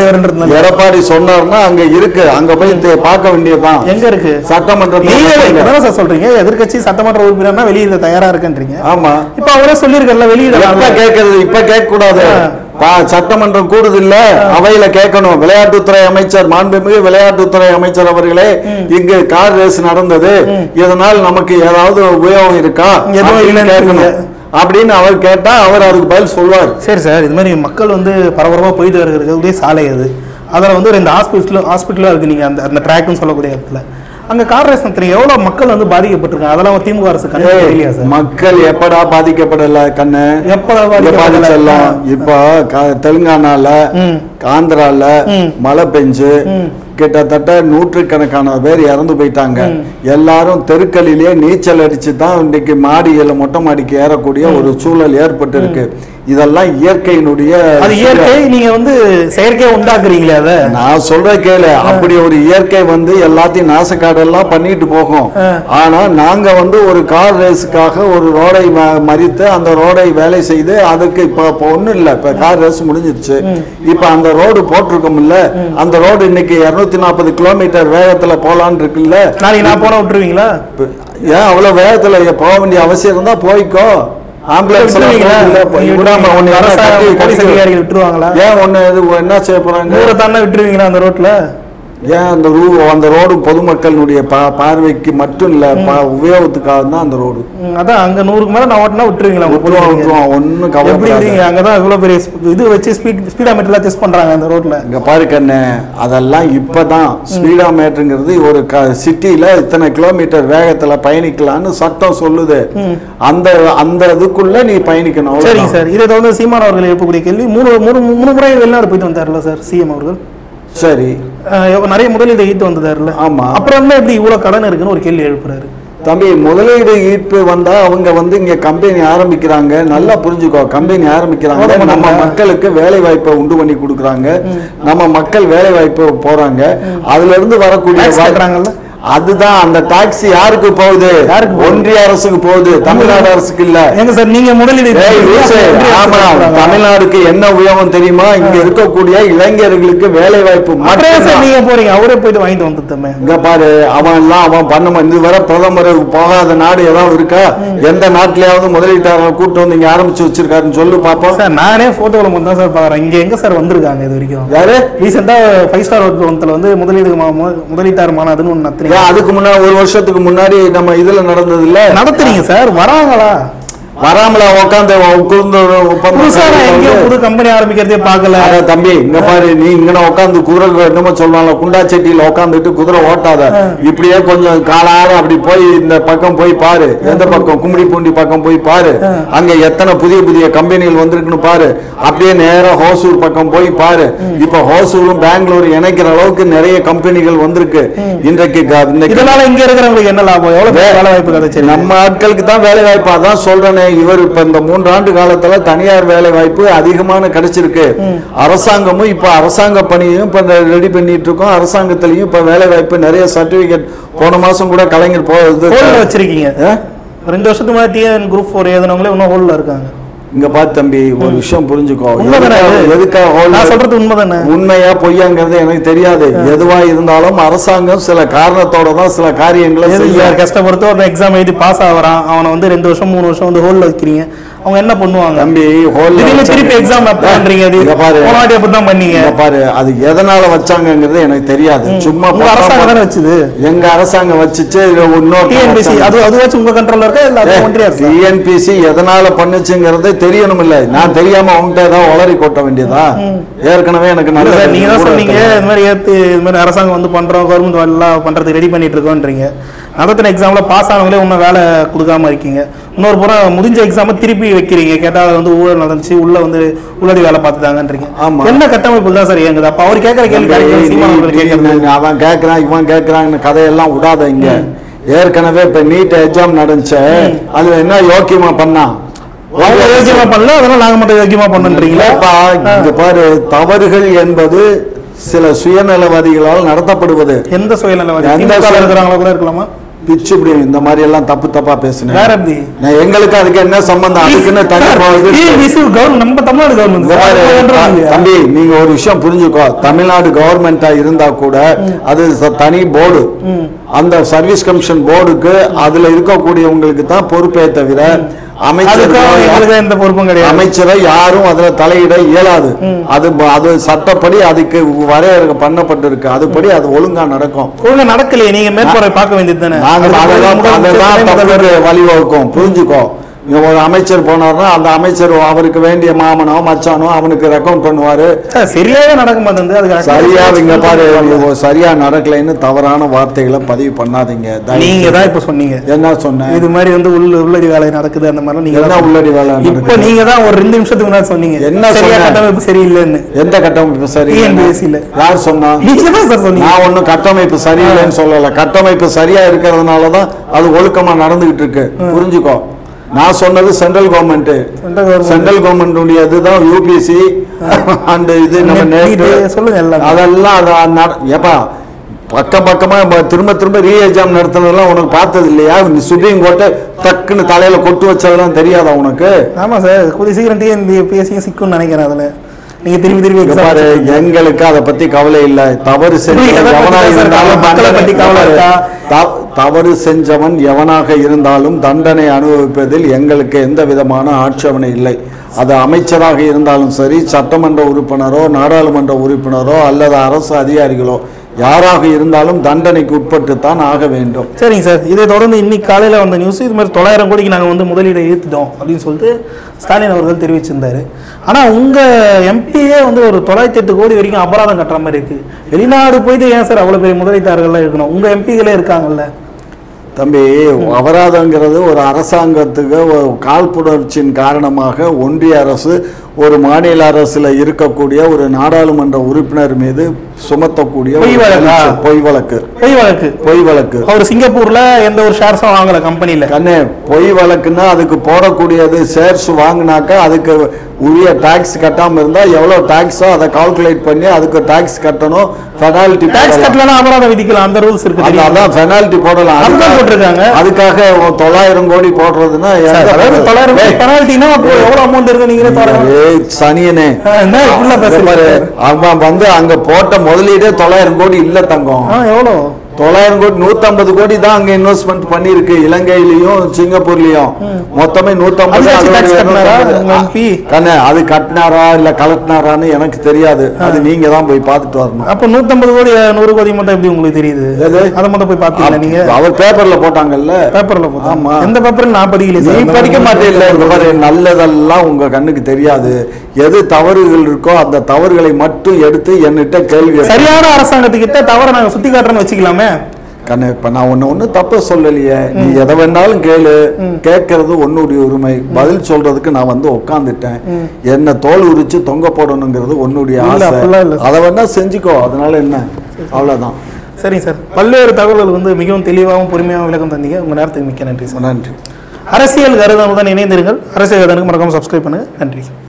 [SPEAKER 1] தலைவர்ன்றதுனால
[SPEAKER 2] எடப்பாடி சொன்னார்னா அங்க இருக்கு அங்க போய் தே- பார்க்க வேண்டியதுதான்
[SPEAKER 1] எங்க இருக்கு
[SPEAKER 2] சட்டமன்றத்துல
[SPEAKER 1] வெளியே இப்பதானே சார் சொல்றீங்க எதிர்க்கட்சி சட்டமன்ற உறுப்பினர்னா வெளியிட தயாரா இருக்கன்றீங்க
[SPEAKER 2] ஆமா
[SPEAKER 1] இப்ப அவரே சொல்லியிருக்கல
[SPEAKER 2] எப்ப
[SPEAKER 1] வெளியிட
[SPEAKER 2] கேக்குறது இப்ப கேட்க கூடாது
[SPEAKER 1] ஆ.
[SPEAKER 2] பா- சட்டமன்றம் கூடுது இல்ல அவையில கேட்கணும் விளையாட்டுத்துறை அமைச்சர் மாண்புமிகு விளையாட்டுத்துறை அமைச்சர் அவர்களே இங்கு கார் ரேஸ் நடந்தது இதனால் நமக்கு ஏதாவது உபயோகம் இருக்கா
[SPEAKER 1] எதுவும்
[SPEAKER 2] அப்படின்னு
[SPEAKER 1] இல்லைன்னு
[SPEAKER 2] கேட்கணும்
[SPEAKER 1] சொல்லுங்க.
[SPEAKER 2] அப்படின்னு அவர் கேட்டா அவர் அதுக்கு பதில் சொல்வார்
[SPEAKER 1] சரி சார் இது மாதிரி மக்கள் வந்து பரபரப்பாக போயிட்டு இருக்கிறதுடைய சாலை அது அதில் வந்து ரெண்டு ஹாஸ்பிட்டல் ஹாஸ்பிட்டலாக இருக்குது நீங்கள் அந்த அந்த ட்ராக்னு சொல்லக்கூடிய இடத்துல அங்கே கார் ரேஸ் நடத்துறீங்க எவ்வளோ மக்கள் வந்து பாதிக்கப்பட்டிருக்காங்க அதெல்லாம் திமுக அரசு கண்ணு தெரியலையா சார்
[SPEAKER 2] மக்கள் எப்படா பாதிக்கப்படல கண்ணு
[SPEAKER 1] எப்போ
[SPEAKER 2] இங்க பாதிச்செல்லாம் இப்போ க- தெலுங்கானால
[SPEAKER 1] ம்
[SPEAKER 2] ஆந்திரால
[SPEAKER 1] ம்.
[SPEAKER 2] மழை பெஞ்சு
[SPEAKER 1] ம்.
[SPEAKER 2] கிட்டத்தட்ட நூற்றுக்கணக்கான பேர் இறந்து போயிட்டாங்க எல்லாரும் தெருக்களிலே நீச்சல் அடிச்சு தான் இன்னைக்கு மாடியில மொட்டை மாடிக்கு ஏறக்கூடிய ஒரு சூழல் ஏற்பட்டு இருக்கு இதெல்லாம் இயற்கையினுடைய
[SPEAKER 1] அது இயற்கை நீங்க வந்து செயற்கையா உண்டாக்குறீங்களே அதை
[SPEAKER 2] நான் சொல்ற கேளு அப்படி ஒரு இயற்கை வந்து எல்லாத்தையும் நாசக்காடெல்லாம் பண்ணிட்டு போகும்
[SPEAKER 1] ஆ.
[SPEAKER 2] ஆனா நாங்க வந்து ஒரு கார் ரேஸுக்காக ஒரு ரோடை ம- மறித்து அந்த ரோடை வேலை செய்து அதுக்கு இப்ப இப்ப ஒண்ணும் இல்ல இப்ப கார் ரேஸ் முடிஞ்சிருச்சு இப்ப அந்த ரோடு போட்டிருக்கோம்ல அந்த ரோடு இன்னைக்கு இருநூத்தி நாற்பது கிலோமீட்டர் வேகத்துல போலான்னு இருக்குல்ல
[SPEAKER 1] நாளைக்கு நான் போனா விட்டுருவீங்களா
[SPEAKER 2] இப்ப ஏன் அவ்வளவு வேகத்துல போக வேண்டிய அவசியம் இருந்தா போய்க்கோ ஆம்புலன்ஸ் எல்லாம்
[SPEAKER 1] விட்டுருவீங்களா?
[SPEAKER 2] போகுதுல்ல, இப்ப
[SPEAKER 1] நீங்க
[SPEAKER 2] விடாம உன்னை என்ன
[SPEAKER 1] அரசா-
[SPEAKER 2] கட்டி-
[SPEAKER 1] போலீஸ்
[SPEAKER 2] கட்டி-
[SPEAKER 1] அதிகாரிகள் விட்டுருவாங்களா
[SPEAKER 2] ஏன் ஒண்ணு இது என்ன செய்ய போறாங்க
[SPEAKER 1] நூறு தானே விட்டுருவீங்களா அந்த ரோட்ல
[SPEAKER 2] ஏன் அந்த ரூ அந்த ரோடு பொதுமக்களுடைய பா பார்வைக்கு மட்டும் இல்ல பா- உபயோகத்துக்காக தான் அந்த ரோடு
[SPEAKER 1] ம், அதான் அங்க நூறுக்கு மேல நான் ஓட்டினா விட்டுருவீங்களா உங்க
[SPEAKER 2] விட்டுருவோம்,
[SPEAKER 1] போலீஸ்
[SPEAKER 2] விட்டுருவோம். ஒண்ணும்
[SPEAKER 1] எப்படி
[SPEAKER 2] கவலைப்படாத
[SPEAKER 1] விடுவீங்க அங்கதான் இவ்வளவு பெரிய ஸ்பீ- இது வச்சு ஸ்பீட் ஸ்பீடா மீட்டர்லாம் டெஸ்ட் பண்றாங்க அந்த ரோட்ல
[SPEAKER 2] இங்க பாரு கண்ணு அதெல்லாம் இப்பதான் ஸ்பீடா மீட்டருங்கிறது ஒரு க சிட்டில இத்தனை கிலோமீட்டர் வேகத்துல பயணிக்கலாம்னு சட்டம் சொல்லுது அந்த அந்த இதுக்குள்ள நீ பயணிக்கணும்
[SPEAKER 1] சரிங்க
[SPEAKER 2] அவ்வளவுதான்.
[SPEAKER 1] சார் இதை வந்து சீமான் அவர்கள் எழுப்பக்கூடிய கேள்வி மூணு மூணு மூணு முறை வெளிநாடு போயிட்டு வந்தார்ல சார் சிஎம் அவர்கள்
[SPEAKER 2] சரி
[SPEAKER 1] அஹ் எவ்வ- நிறைய முதலீடு ஈட்டு வந்தார்ல
[SPEAKER 2] ஆமா
[SPEAKER 1] அப்புறம் என்ன இப்படி இவ்வளவு கடன் இருக்குன்னு ஒரு கேள்வி எழுப்புறாரு
[SPEAKER 2] தம்பி முதலீடு ஈர்ப்பு வந்தா அவங்க வந்து இங்க கம்பெனி ஆரம்பிக்கிறாங்க நல்லா புரிஞ்சுக்கோ கம்பெனி ஆரம்பிக்கிறாங்க
[SPEAKER 1] ஆமா,
[SPEAKER 2] நம்ம
[SPEAKER 1] ஆமா.
[SPEAKER 2] மக்களுக்கு வேலை வாய்ப்பை உண்டு பண்ணி கொடுக்குறாங்க நம்ம மக்கள் வேலை வாய்ப்பு போறாங்க அதுல இருந்து வரக்கூடிய
[SPEAKER 1] Tax
[SPEAKER 2] வா-
[SPEAKER 1] கட்டுறாங்கல்ல?
[SPEAKER 2] அதுதான் அந்த டாக்ஸ் யாருக்கு போகுது
[SPEAKER 1] யாருக்கு போகுது?
[SPEAKER 2] ஒன்றிய அரசுக்கு போகுது தமிழ்நாடு அரசுக்கு இல்ல
[SPEAKER 1] ஏங்க சார் நீங்க முதலீடு
[SPEAKER 2] ஏய், லூசு. ஆமா தமிழ்நாடுக்கு என்ன உபயோகம் தெரியுமா இங்க இருக்கக்கூடிய இளைஞர்களுக்கு வேலை வாய்ப்பு
[SPEAKER 1] அப்புறம் ஏன் சார்
[SPEAKER 2] மட்டும்தான்.
[SPEAKER 1] நீங்க போறீங்க அவரே போயிட்டு வாங்கிட்டு வந்துட்டோமே
[SPEAKER 2] இங்க பாரு அவன் எல்லாம் அவன் பண்ண இதுவரை பிரதமர் போகாத நாடு ஏதாவது இருக்கா எந்த நாட்டிலேயாவது முதலீட்டாளர் கூட்டு வந்து இங்க ஆரம்பிச்சு வச்சிருக்காருன்னு சொல்லு பாப்போம்
[SPEAKER 1] சார் நானே போட்டோல மட்டும் தான் சார் பாக்குறேன் இங்க எங்க சார் வந்திருக்காங்க இது வரைக்கும்
[SPEAKER 2] யாரு
[SPEAKER 1] ரீசெண்டா ஃபைவ் ஸ்டார் ஹோட்டல் வந்து முதலீடு மா- மு- முதலீட்டார் மாநாடுன்னு ஒன்று நடத்துறீங்க
[SPEAKER 2] ஏன் அதுக்கு முன்னாடி ஒரு வருஷத்துக்கு முன்னாடி நம்ம இதுல நடந்தது இல்ல
[SPEAKER 1] நடத்துறீங்க சார் வராங்களா
[SPEAKER 2] வராமல உட்காந்து உட்கார்ந்து
[SPEAKER 1] புதுசா நான் எங்கேயும்
[SPEAKER 2] ஒப்பந்தம்
[SPEAKER 1] புது கம்பெனி ஆரம்பிக்கிறதே பார்க்கல
[SPEAKER 2] அட தம்பி இங்க பாரு நீ இங்கன உட்காந்து குதிரை என்னமோ சொல்லுவாங்க குண்டா செட்டியில உட்காந்துட்டு குதிரை ஓட்டாத இப்படியே கொஞ்சம் காலார அப்படி போய் இந்த பக்கம் போய் பாரு எந்த பக்கம் கும்மிடி பூண்டி பக்கம் போய் பாரு அங்க எத்தனை புதிய புதிய கம்பெனிகள் வந்திருக்குன்னு பாரு அப்படியே நேரா ஹோசூர் பக்கம் போய் பாரு இப்ப ஹோசூரும் பெங்களூர் இணைக்கிற அளவுக்கு நிறைய கம்பெனிகள் வந்திருக்கு இன்றைக்கு க- இன்னைக்கு
[SPEAKER 1] இதனால இங்க இருக்கிறவங்களுக்கு என்ன லாபம் எவ்வளவு பேர் வேலை வாய்ப்பு கிடைச்சிருக்கு
[SPEAKER 2] நம்ம ஆட்களுக்கு தான் வேலை வாய்ப்பு அதான் சொல்றேனே இவர் இப்ப இந்த மூன்றாண்டு காலத்துல தனியார் வேலை வாய்ப்பு அதிகமான கிடைச்சிருக்கு அரசாங்கமும் இப்ப அரசாங்க பணியையும் இப்ப ரெடி பண்ணிட்டு இருக்கோம் அரசாங்கத்திலையும் இப்ப வேலை வாய்ப்பு நிறைய சர்டிபிகேட் போன மாசம் கூட கலைஞர் போகுது
[SPEAKER 1] ஹோல்ல வச்சிருக்கீங்க
[SPEAKER 2] ஆ?
[SPEAKER 1] ரெண்டு வருஷத்துக்கு முன்னாடி டிஎன் குரூப் ஃபோர் எழுதினவங்களே இன்னும் ஹோல்ல இருக்காங்க
[SPEAKER 2] இங்க பாத்து தம்பி ஒரு விஷயம் புரிஞ்சுக்கோ
[SPEAKER 1] உண்மைதானே
[SPEAKER 2] எதுக்காக-
[SPEAKER 1] இது?
[SPEAKER 2] எதுக்காக hold
[SPEAKER 1] நான் சொல்றது உண்மைதானே
[SPEAKER 2] உண்மையா பொய்யாங்கிறது எனக்கு தெரியாது எதுவா இருந்தாலும் அரசாங்கம் சில காரணத்தோட தான் சில காரியங்களை
[SPEAKER 1] எதுக்கு
[SPEAKER 2] செய்யும்
[SPEAKER 1] சார் கஷ்டப்படுத்து ஒரு எக்ஸாம் எழுதி பாஸ் ஆகுறான் அவனை வந்து ரெண்டு வருஷம் மூணு வருஷம் வந்து ஹோல்ல வைக்கிறீங்க அவங்க என்ன பண்ணுவாங்க
[SPEAKER 2] தம்பி hold
[SPEAKER 1] திடீர்னு திருப்பி எக்ஸாம் பண்றீங்க அது
[SPEAKER 2] இங்க பாரு
[SPEAKER 1] போன வாட்டி அப்படிதான் பண்ணீங்க
[SPEAKER 2] இங்க பாரு அது எதனால வச்சாங்கங்கிறது எனக்கு தெரியாது சும்மா
[SPEAKER 1] உங்க அரசாங்கம் தானே வச்சுது
[SPEAKER 2] எங்க அரசாங்கம் வச்சுச்சு
[SPEAKER 1] டிஎன்பிசி அது அது வச்சு உங்க கண்ட்ரோல்ல இருக்கா இல்ல அது ஒன்றிய அரசு
[SPEAKER 2] டிஎன்பிசி எதனால பண்ணுச்சுங்கிறது தெரியணும் இல்ல நான் தெரியாம அவங்ககிட்ட ஏதாவது உளறி கொட்ட வேண்டியதா ஏற்கனவே எனக்கு
[SPEAKER 1] இல்ல
[SPEAKER 2] நல்ல
[SPEAKER 1] சார் நீங்க தான்
[SPEAKER 2] ஊழல்
[SPEAKER 1] சொன்னீங்க
[SPEAKER 2] தெரியும்.
[SPEAKER 1] இந்த மாதிரி ஏத்து இது மாதிரி அரசாங்கம் வந்து பண்றோம் கவர்மெண்ட் எல்லாம் பண்றதுக்கு ரெடி பண்ணிட்டு இருக்கோன்றீங்க நடத்தின எக்ஸாம்ல பாஸ் ஆனவங்களே இன்னும் வேலை கொடுக்காம இருக்கீங்க இன்னொரு புறம் முடிஞ்ச எக்ஸாம திருப்பி வைக்கிறீங்க கேட்டா அது வந்து ஊழல் நடந்துச்சு உள்ள வந்து உள்ளடி வேலை பார்த்துட்டாங்கன்றீங்க
[SPEAKER 2] ஆமா.
[SPEAKER 1] என்ன கட்டமைப்பு தான் சார் இயங்குது அப்ப அவர் கேட்கற கேள்வி
[SPEAKER 2] நீ-
[SPEAKER 1] சீமான் அவர்கள்
[SPEAKER 2] நீ-
[SPEAKER 1] கேட்கறது
[SPEAKER 2] நீ- அவன் கேட்கறான் இவன் கேட்கறான்னு கதையெல்லாம் விடாத இங்க ஏற்கனவே இப்ப நீட் எக்ஸாம் நடந்துச்சு அதுல என்ன யோக்கியமா பண்ணான்
[SPEAKER 1] அவங்க யோக்கியமா பண்ணல அதனால நாங்க மட்டும் யோக்கியமா பண்ணன்றீங்களா
[SPEAKER 2] இல்லப்பா, இங்க பாரு தவறுகள் என்பது சில சுயநலவாதிகளால் நடத்தப்படுவது
[SPEAKER 1] எந்த சுயநலவாதி
[SPEAKER 2] எந்த
[SPEAKER 1] திமுக ல
[SPEAKER 2] சுய-
[SPEAKER 1] இருக்கிறவங்களா கூட இருக்கலாமா
[SPEAKER 2] பிச்சு இப்படி இந்த மாதிரி எல்லாம் தப்பு தப்பா பேசுனேன்
[SPEAKER 1] வேற எப்படி
[SPEAKER 2] நான் எங்களுக்கு அதுக்கு என்ன சம்பந்தம் அதுக்குன்னு தனி போகுது
[SPEAKER 1] கவர்மெண்ட் நம்ம தமிழ்நாடு
[SPEAKER 2] இங்க பாரு,
[SPEAKER 1] கவர்மெண்ட்
[SPEAKER 2] தம்பி நீங்க ஒரு விஷயம் புரிஞ்சுக்கோ தமிழ்நாடு கவர்மெண்டா இருந்தா கூட அது ச- தனி போர்டு அந்த சர்வீஸ் கமிஷன் போர்டுக்கு அதுல இருக்கக்கூடியவங்களுக்கு தான் பொறுப்பே தவிர
[SPEAKER 1] அதுக்கும்
[SPEAKER 2] அமைச்சர்
[SPEAKER 1] எங்களுக்கு எந்த பொறுப்பும் கிடையாது
[SPEAKER 2] அமைச்சரை யாரும் அதுல தலையிட இயலாது அது அது சட்டப்படி அதுக்கு வரையறை பண்ணப்பட்டிருக்கு அதுபடி அது ஒழுங்கா நடக்கும்
[SPEAKER 1] ஒழுங்கா நடக்கலையே நீங்க மேற்பார்வை பார்க்க வேண்டியது தானே
[SPEAKER 2] நாங்க அதெல்லாம் அதெல்லாம் தப்புக்கு வழிவகுக்கும் புரிஞ்சுக்கோ இங்க ஒரு அமைச்சர் போனார்னா அந்த அமைச்சர் அவருக்கு வேண்டிய மாமனோ மச்சானோ அவனுக்கு ரெக்கமெண்ட் பண்ணுவாரு
[SPEAKER 1] சரியாவே நடக்க மாட்டேங்குது அதுக்கு
[SPEAKER 2] சரியா இங்க பாரு இவங்க சரியா நடக்கலைன்னு தவறான வார்த்தைகளை பதிவு பண்ணாதீங்க தயவு
[SPEAKER 1] நீங்க
[SPEAKER 2] செய்து.
[SPEAKER 1] தான் இப்ப சொன்னீங்க
[SPEAKER 2] என்ன சொன்னேன்
[SPEAKER 1] இது மாதிரி வந்து உள்ள உள்ளடி வேலை நடக்குது அந்த மாதிரி நீங்க
[SPEAKER 2] என்ன
[SPEAKER 1] தான்
[SPEAKER 2] உள்ளடி வேலை
[SPEAKER 1] இப்ப
[SPEAKER 2] நடக்குது?
[SPEAKER 1] நீங்க தான் ஒரு ரெண்டு நிமிஷத்துக்கு முன்னாடி சொன்னீங்க
[SPEAKER 2] என்ன
[SPEAKER 1] சரியா
[SPEAKER 2] சொன்னேன்?
[SPEAKER 1] கட்டமைப்பு சரியில்லைன்னு
[SPEAKER 2] எந்த கட்டமைப்பு சரி
[SPEAKER 1] TNPSC ல.
[SPEAKER 2] யார் சொன்னா
[SPEAKER 1] நீங்க தான் சார் சொன்னீங்க
[SPEAKER 2] நான் ஒண்ணும் கட்டமைப்பு சரியில்லைன்னு சொல்லல கட்டமைப்பு சரியா இருக்கிறதுனால தான் அது ஒழுக்கமா நடந்துகிட்டு இருக்கு புரிஞ்சுக்கோ நான் சொன்னது central government
[SPEAKER 1] Central government.
[SPEAKER 2] Central government இதுதான் யூபிசி அண்ட் இது நம்ம
[SPEAKER 1] Net,
[SPEAKER 2] நேற்று
[SPEAKER 1] இது சொல்லுங்க எல்லாம்.
[SPEAKER 2] அதெல்லாம் அது நட- ஏப்பா பக்கம் பக்கமா இப்ப திரும்ப திரும்ப ரீ எக்ஸாம் நடத்துனதெல்லாம் உனக்கு பார்த்தது இல்லையா நீ சுப்ரீம் கோர்ட்டை டக்குன்னு தலையில கொட்டு வச்சதெல்லாம் தெரியாதா உனக்கு
[SPEAKER 1] ஆமா சார் கூடிய சீக்கிரம் டிஎன்பி பேசியும் சிக்கும்னு நினைக்கிறேன் அதுல நீங்க திருப்பி திருப்பி
[SPEAKER 2] இங்க
[SPEAKER 1] exam
[SPEAKER 2] பாரு
[SPEAKER 1] வச்சிருக்கீங்க.
[SPEAKER 2] எங்களுக்கு அதை பத்தி கவலை இல்ல தவறு செஞ்சவன்
[SPEAKER 1] எதை பத்தி
[SPEAKER 2] எவனாக
[SPEAKER 1] பேசுறது?
[SPEAKER 2] இருந்தாலும்
[SPEAKER 1] மக்களை பத்தி கவலை இருக்கா?
[SPEAKER 2] த- தவறு செஞ்சவன் எவனாக இருந்தாலும் தண்டனை அனுபவிப்பதில் எங்களுக்கு எந்த விதமான ஆட்சேபனை இல்லை அது அமைச்சராக இருந்தாலும் சரி சட்டமன்ற உறுப்பினரோ நாடாளுமன்ற உறுப்பினரோ அல்லது அரசு அதிகாரிகளோ யாராக இருந்தாலும் தண்டனைக்கு உட்பட்டு தான் ஆக வேண்டும்
[SPEAKER 1] சரிங்க சார் இதை தொடர்ந்து இன்னைக்கு காலையில் வந்த நியூஸ் இது மாதிரி தொள்ளாயிரம் கோடிக்கு நாங்கள் வந்து முதலீடை ஈர்த்துட்டோம் அப்படின்னு சொல்லிட்டு ஸ்டாலின் அவர்கள் தெரிவிச்சிருந்தாரு ஆனால் உங்கள் எம்பியே வந்து ஒரு தொள்ளாயிரத்தி எட்டு கோடி வரைக்கும் அபராதம் கட்டுற மாதிரி இருக்கு வெளிநாடு போயிட்டு ஏன் சார் அவ்வளோ பெரிய முதலீட்டாளர்கள்லாம் இருக்கணும் உங்கள் எம்பிகளே இருக்காங்கல்ல
[SPEAKER 2] தம்பி அபராதங்கிறது ஒரு அரசாங்கத்துக்கு ஒரு காழ்ப்புணர்ச்சியின் காரணமாக ஒன்றிய அரசு ஒரு மாநில அரசுல இருக்கக்கூடிய ஒரு நாடாளுமன்ற உறுப்பினர் மீது சுமத்தக்கூடிய ஒரு
[SPEAKER 1] பொய் வழக்கா?
[SPEAKER 2] பரீட்சை, பொய் வழக்கு
[SPEAKER 1] பொய் வழக்கு
[SPEAKER 2] பொய் வழக்கு
[SPEAKER 1] அவர் சிங்கப்பூர்ல எந்த ஒரு ஷேர்ஸும் வாங்கல கம்பெனில
[SPEAKER 2] கண்ணே பொய் வழக்குன்னா அதுக்கு போடக்கூடியது ஷேர்ஸ் வாங்கினாக்கா அதுக்கு உரிய டாக்ஸ் கட்டாம இருந்தா எவ்வளவு டாக்ஸோ அதை கால்குலேட் பண்ணி அதுக்கு டாக்ஸ் கட்டணும் பெனால்டி
[SPEAKER 1] டாக்ஸ் கட்டலனா அபராதம் விதிக்கலாம் அந்த ரூல்ஸ் இருக்கு தெரியுமா?
[SPEAKER 2] அதான் பெனால்டி போடலாம்
[SPEAKER 1] அதுதான்
[SPEAKER 2] அதுக்காக-
[SPEAKER 1] போட்டிருக்காங்க.
[SPEAKER 2] அதுக்காக தொள்ளாயிரம் கோடி போடுறதுன்னா
[SPEAKER 1] சார்,
[SPEAKER 2] எங்க
[SPEAKER 1] அதாவது தொள்ளாயிரம்
[SPEAKER 2] ஏய்,
[SPEAKER 1] பெனால்ட்டினா அப்போ எவ்வளவு அமௌண்ட் இருக்கு நீங்களே பாருங்க
[SPEAKER 2] ஏய், சனியனே
[SPEAKER 1] ஆ, என்ன இப்படிலாம் பேசுறீங்க?
[SPEAKER 2] பாரு, அவன் வந்து அங்க போட்ட முதலீடே தொள்ளாயிரம் கோடி இல்ல தங்கம்
[SPEAKER 1] ஆ எவ்வளோ
[SPEAKER 2] தொள்ளாயிரம் கோடி நூத்தம்பது கோடி தான் அங்க இன்வெஸ்ட்மெண்ட் பண்ணிருக்கு இலங்கையிலயும் சிங்கப்பூர்லயும் மொத்தமே நூத்தம்பது
[SPEAKER 1] அதுக்காச்சும் tax கட்டினாரா உங்க MP?
[SPEAKER 2] கண்ணே அது கட்டினாரா இல்ல கலட்டினாரான்னு எனக்கு தெரியாது அது நீங்க தான் போய் பார்த்துட்டு வரணும்
[SPEAKER 1] அப்ப 150 கோடி நூறு கோடி மட்டும் எப்படி உங்களுக்கு தெரியுது
[SPEAKER 2] எது?
[SPEAKER 1] அதை மட்டும் போய் பாத்தீங்களா நீங்க
[SPEAKER 2] அவர் பேப்பர்ல போட்டாங்கல்ல
[SPEAKER 1] பேப்பர்ல போட்டா
[SPEAKER 2] ஆமா.
[SPEAKER 1] எந்த பேப்பர் நான் படிக்கல
[SPEAKER 2] நீ
[SPEAKER 1] சார்.
[SPEAKER 2] படிக்க மாட்டேல்ல இங்க பாரு நல்லதெல்லாம் உங்க கண்ணுக்கு தெரியாது எது தவறுகள் இருக்கோ அந்த தவறுகளை மட்டும் எடுத்து என்னிட்ட கேள்வி கேட்க-
[SPEAKER 1] சரியான அரசாங்கத்துக்கிட்ட தவற நாங்க சுத்தி காட்டுறோம்னு வச்சுக்கலாமே
[SPEAKER 2] கண்ணு இப்ப நான் ஒண்ணு ஒண்ணு தப்பு சொல்லலையே நீ எதை வேணாலும் கேளு கேட்கறது உன்னுடைய உரிமை பதில் சொல்றதுக்கு நான் வந்து உட்காந்துட்டேன் என்ன தோல் உரிச்சு தொங்க போடணுங்கிறது உன்னுடைய
[SPEAKER 1] இல்ல,
[SPEAKER 2] ஆசை
[SPEAKER 1] அப்படிலாம் இல்ல.
[SPEAKER 2] அதை வேணா செஞ்சுக்கோ அதனால என்ன அவ்வளவுதான்
[SPEAKER 1] சரிங்க சார் பல்வேறு தகவல்கள் வந்து மிகவும் தெளிவாகவும் பொறுமையாகவும் விளக்கம் தந்தீங்க உங்க நேரத்துக்கு மிக்க நன்றி சார்
[SPEAKER 2] நன்றி
[SPEAKER 1] அரசியல் கருதனுடன் இணைந்திருங்கள் அரசியல் கருதனுக்கு மறக்காம சப்ஸ்கிரைப் பண்ணுங்க நன்றி